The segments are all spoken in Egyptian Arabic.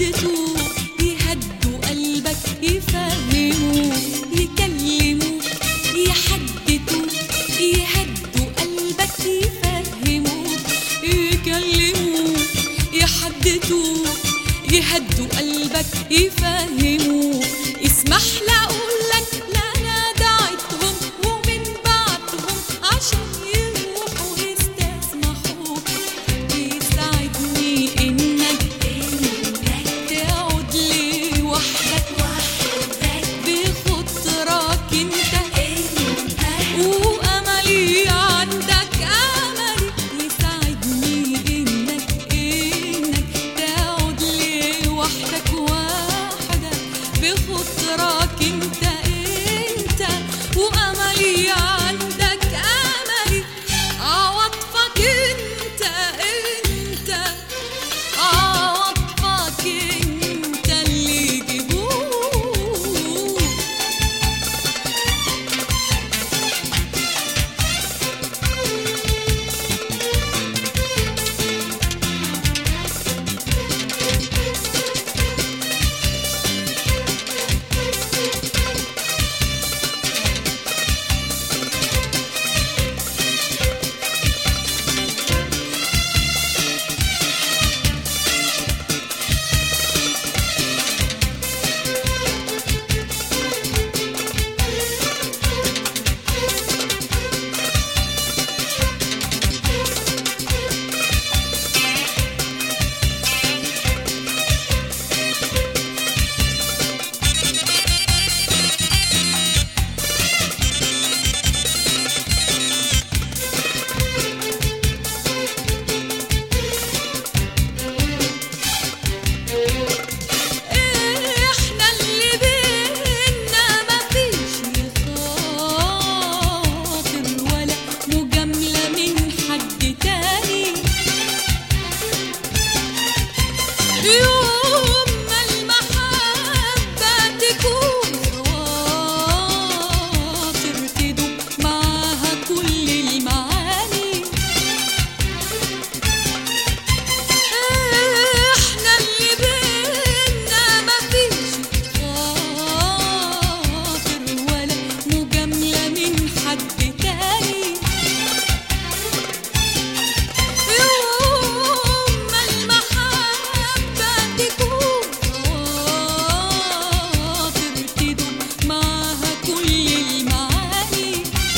يحدثوا يهدوا قلبك يفهموا يكلموا يحدثوا يهدوا قلبك يفهموا يكلموا يحدثوا يهدوا قلبك يفهموا اسمح لأقولك لا أنا دعيتهم ومن بعدهم عشان يروحوا يستسمحوا يساعدني إنك إنك تعود لي وحدك وحدك بخطرك انت وأملي عندك أملي يساعدني إنك إنك تعود لي وحدك وحدك بخطرك انت انت وأملي عندك أملي عواطفك انت انت عواطفك انت اللي جبوه احنا اللي بينا مفيش خاطر ولا مجاملة من حد تاني يوم ما المحبة تكون خواطر تدوب معاها كل المعاني احنا اللي بينا مفيش خاطر ولا مجاملة من حد تاني يوم ما المحبة تكون خاطر تدوب معاها كل المعاني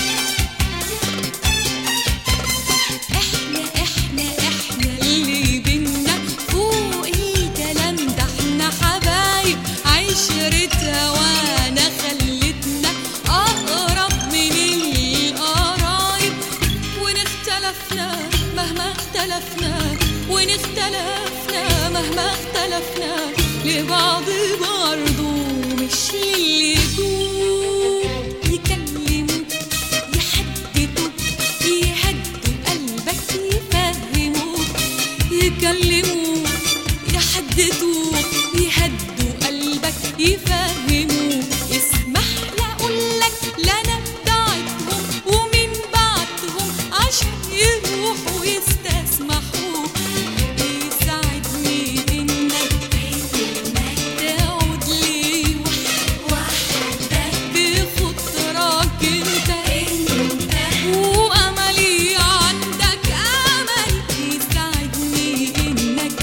احنا احنا احنا اللي بينا فوق الكلام ده احنا حبايب عشرة هوانا خلتنا اقرب من القرايب ونختلفنا مهما اختلفنا ونختلفنا مهما اختلفنا لبعض برضو مش للي يكون يكلموا يحددوا يهدوا قلبك يفهموا يكلموا يحددوا يهدوا قلبك يفهموا اسمح لأقولك لا أنا دعيتهم ومن بعدهم عشان يروحوا يستسمحوا يساعدني إنك إنك تعود لي وحدك بخطرك انت واملي عندك امل يساعدني انك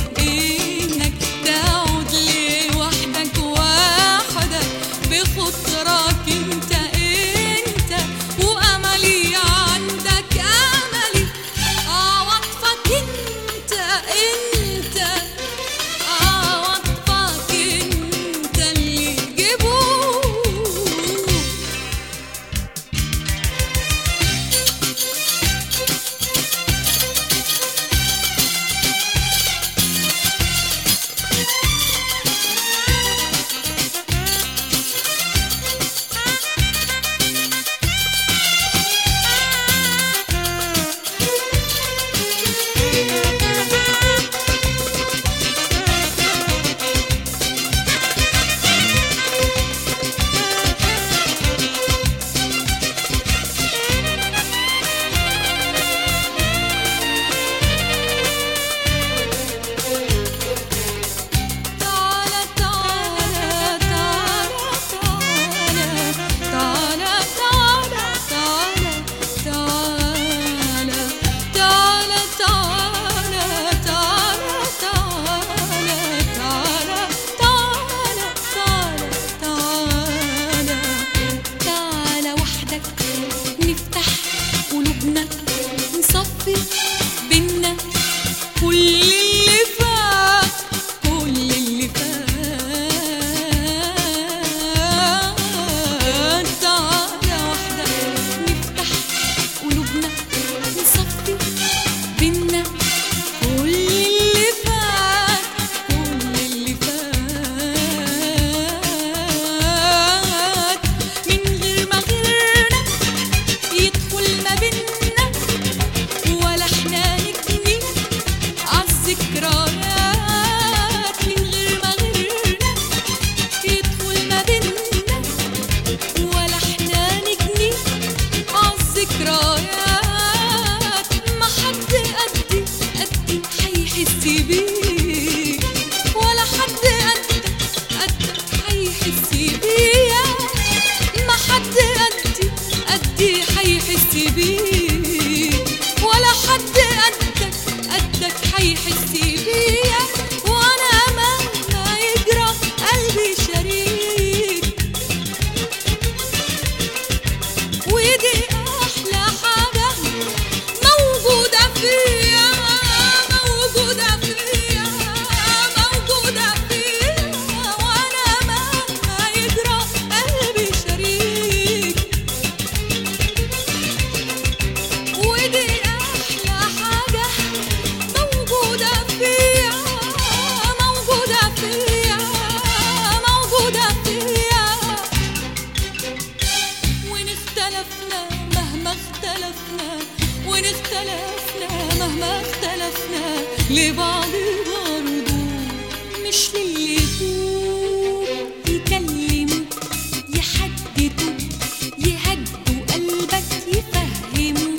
لبعض برضو مش للي يفوق يكلموا يحددوا يهدوا قلبك يفهموا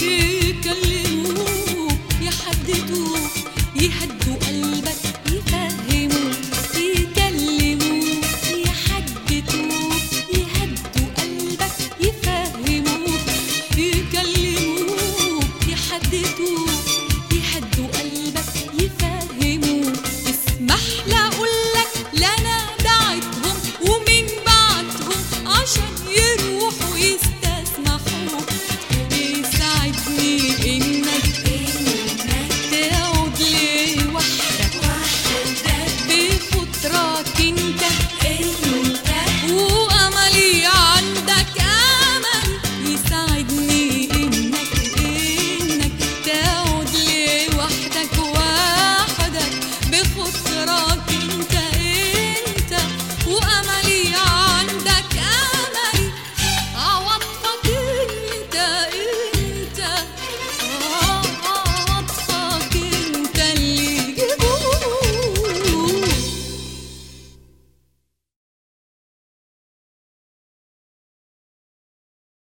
يكلموا يحددوا يهدوا قلبك يفهموا يكلموا يحددوا يهدوا قلبك يفهموا يكلموا يحددوا يهدوا قلبك